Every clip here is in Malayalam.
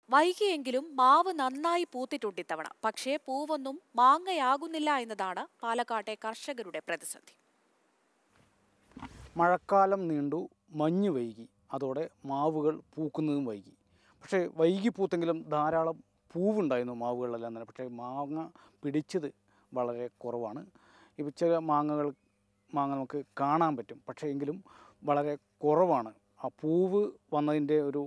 വൈകിയെങ്കിലും മാവ് നന്നായി പൂത്തിട്ടുണ്ട് ഇത്തവണ പക്ഷേ പൂവൊന്നും മാങ്ങയാകുന്നില്ല എന്നതാണ് പാലക്കാട്ടെ കർഷകരുടെ പ്രതിസന്ധി മഴക്കാലം നീണ്ടു മഞ്ഞ് വൈകി അതോടെ മാവുകൾ പൂക്കുന്നതും വൈകി പക്ഷേ വൈകി പൂത്തെങ്കിലും ധാരാളം പൂവുണ്ടായിരുന്നു മാവുകളിലെല്ലാം തന്നെ പക്ഷേ മാങ്ങ പിടിച്ചത് വളരെ കുറവാണ് ഇപ്പോൾ ചില മാങ്ങകൾ മാങ്ങ നമുക്ക് കാണാൻ പറ്റും പക്ഷേ എങ്കിലും വളരെ കുറവാണ് ആ പൂവ് വന്നതിൻ്റെ ഒരു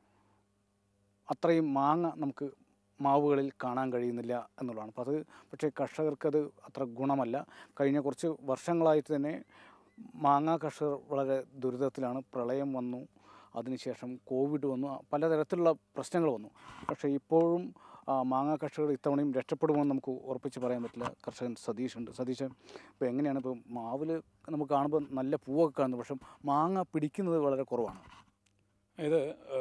അത്രയും മാങ്ങ നമുക്ക് മാവുകളിൽ കാണാൻ കഴിയുന്നില്ല എന്നുള്ളതാണ് അപ്പോൾ അത് പക്ഷേ കർഷകർക്കത് അത്ര ഗുണമല്ല കഴിഞ്ഞ കുറച്ച് വർഷങ്ങളായിട്ട് തന്നെ മാങ്ങ കർഷകർ വളരെ ദുരിതത്തിലാണ് പ്രളയം വന്നു അതിനുശേഷം കോവിഡ് വന്നു പലതരത്തിലുള്ള പ്രശ്നങ്ങൾ വന്നു പക്ഷേ ഇപ്പോഴും ആ, മാങ്ങ കർഷകർ ഇത്തവണയും രക്ഷപ്പെടുമെന്ന് നമുക്ക് ഉറപ്പിച്ച് പറയാൻ പറ്റില്ല കർഷകൻ സതീഷ് ഉണ്ട് സതീശൻ ഇപ്പോൾ എങ്ങനെയാണ് ഇപ്പോൾ മാവിൽ നമുക്ക് കാണുമ്പോൾ നല്ല പൂവൊക്കെ കാണുന്നു പക്ഷേ മാങ്ങ പിടിക്കുന്നത് വളരെ കുറവാണ് ഇത് ആ,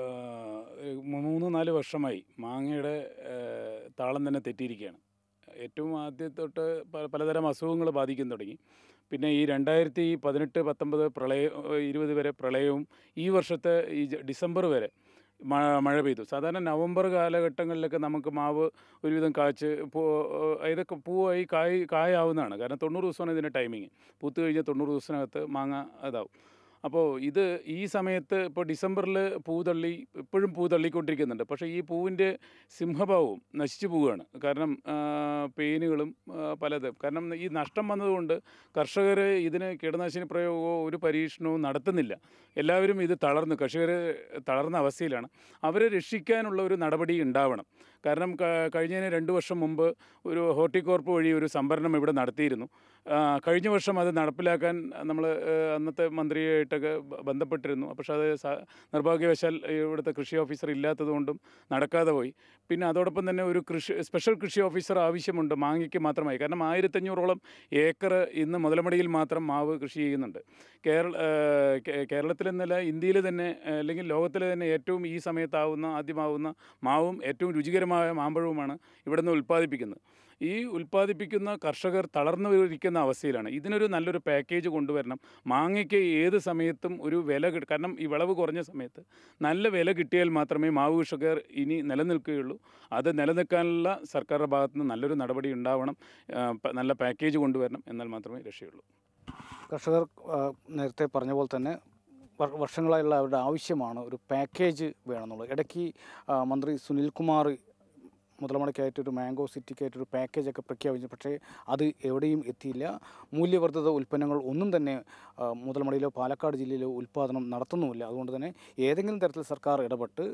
മൂന്ന് നാല് വർഷമായി മാങ്ങയുടെ ആ, താളം തന്നെ തെറ്റിയിരിക്കുകയാണ് ഏറ്റവും ആദ്യം തൊട്ട് പ- പലതരം അസുഖങ്ങൾ ബാധിക്കാൻ തുടങ്ങി പിന്നെ ഈ രണ്ടായിരത്തി പതിനെട്ട് പത്തൊമ്പത് പ്രളയം ഇരുപത് വരെ പ്രളയവും ഈ വർഷത്തെ ഈ ജ- ഡിസംബർ വരെ മഴ മഴ പെയ്തു സാധാരണ നവംബർ കാലഘട്ടങ്ങളിലൊക്കെ നമുക്ക് മാവ് ഒരുവിധം കായ്ച്ച് പൂ ഇതൊക്കെ പൂവായി കായ് കായാവുന്നതാണ് കാരണം തൊണ്ണൂറ് ദിവസമാണ് ഇതിൻ്റെ ടൈമിങ് പൂത്ത് കഴിഞ്ഞാൽ തൊണ്ണൂറ് ദിവസത്തിനകത്ത് മാങ്ങ ഇതാവും അപ്പോൾ ഇത് ഈ സമയത്ത് ഇപ്പോൾ ഡിസംബറിൽ പൂ തള്ളി ഇപ്പോഴും പൂ തള്ളിക്കൊണ്ടിരിക്കുന്നുണ്ട് പക്ഷേ ഈ പൂവിൻ്റെ സിംഹഭാവവും നശിച്ചു പോവുകയാണ് കാരണം ആ, പേനുകളും ആ, പലതും കാരണം ഈ നഷ്ടം വന്നതുകൊണ്ട് കർഷകർ ഇതിന് കീടനാശിനി പ്രയോഗമോ ഒരു പരീക്ഷണവും നടത്തുന്നില്ല എല്ലാവരും ഇത് തളർന്നു കർഷകർ തളർന്ന അവസ്ഥയിലാണ് അവരെ രക്ഷിക്കാനുള്ള ഒരു നടപടി ഉണ്ടാവണം കാരണം ക- കഴിഞ്ഞതിന് രണ്ട് വർഷം മുമ്പ് ഒരു ഹോർട്ടികോർപ്പ് വഴി ഒരു സംഭരണം ഇവിടെ നടത്തിയിരുന്നു ആ, കഴിഞ്ഞ വർഷം അത് നടപ്പിലാക്കാൻ നമ്മൾ അന്നത്തെ മന്ത്രിയായിട്ടൊക്കെ ബ- ബന്ധപ്പെട്ടിരുന്നു പക്ഷേ അത് സ- നിർഭാഗ്യവശാൽ ഇവിടുത്തെ കൃഷി ഓഫീസർ ഇല്ലാത്തതുകൊണ്ടും നടക്കാതെ പോയി പിന്നെ അതോടൊപ്പം തന്നെ ഒരു കൃഷി സ്പെഷ്യൽ കൃഷി ഓഫീസർ ആവശ്യമുണ്ട് മാങ്ങയ്ക്ക് മാത്രമായി കാരണം ആയിരത്തഞ്ഞൂറോളം ഏക്കർ ഇന്ന് മുതലമടിയിൽ മാത്രം മാവ് കൃഷി ചെയ്യുന്നുണ്ട് കേരള കേരളത്തിൽ എന്നല്ല ഇന്ത്യയിൽ തന്നെ ആ, അല്ലെങ്കിൽ ലോകത്തിലെ തന്നെ ഏറ്റവും ഈ സമയത്താവുന്ന ആദ്യമാവുന്ന മാവും ഏറ്റവും രുചികരമായ മാമ്പഴവുമാണ് ഇവിടുന്ന് ഉൽപ്പാദിപ്പിക്കുന്നത് ഈ ഉൽപ്പാദിപ്പിക്കുന്ന കർഷകർ തളർന്നു ഇരിക്കുന്ന അവസ്ഥയിലാണ് ഇതിനൊരു നല്ലൊരു പാക്കേജ് കൊണ്ടുവരണം മാങ്ങയ്ക്ക് ഏത് സമയത്തും ഒരു വില കിട്ടും കാരണം ഈ വിളവ് കുറഞ്ഞ സമയത്ത് നല്ല വില കിട്ടിയാൽ മാത്രമേ മാവ് കർഷകർ ഇനി നിലനിൽക്കുകയുള്ളൂ അത് നിലനിൽക്കാനുള്ള സർക്കാരുടെ ഭാഗത്ത് നിന്ന് നല്ലൊരു നടപടി ഉണ്ടാവണം ആ, പ- നല്ല പാക്കേജ് കൊണ്ടുവരണം എന്നാൽ മാത്രമേ രക്ഷയുള്ളൂ കർഷകർ ആ, നേരത്തെ പറഞ്ഞ പോലെ തന്നെ വർ- വർഷങ്ങളായുള്ള അവരുടെ ആവശ്യമാണ് ഒരു പാക്കേജ് വേണമെന്നുള്ളത് ഇടയ്ക്ക് ആ, മന്ത്രി സുനിൽകുമാർ മുതലമടയ്ക്കായിട്ട് ഒരു മാംഗോ സിറ്റിക്കായിട്ടൊരു പാക്കേജൊക്കെ പ്രഖ്യാപിച്ചു പക്ഷേ അത് എവിടെയും എത്തിയില്ല മൂല്യവർദ്ധിത ഉൽപ്പന്നങ്ങൾ ഒന്നും തന്നെ ആ, മുതലമടയിലോ പാലക്കാട് ജില്ലയിലോ ഉൽപ്പാദനം നടത്തുന്നുമില്ല അതുകൊണ്ട് തന്നെ ഏതെങ്കിലും തരത്തിൽ സർക്കാർ ഇടപെട്ട്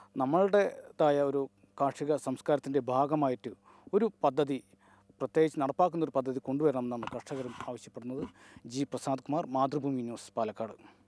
നമ്മളുടേതായ ഒരു കാർഷിക സംസ്കാരത്തിൻ്റെ ഭാഗമായിട്ട് ഒരു പദ്ധതി പ്രത്യേകിച്ച് നടപ്പാക്കുന്ന ഒരു പദ്ധതി കൊണ്ടുവരണം എന്നാണ് കർഷകരും ആവശ്യപ്പെടുന്നത് ജി പ്രസാദ് കുമാർ മാതൃഭൂമി ന്യൂസ് പാലക്കാട്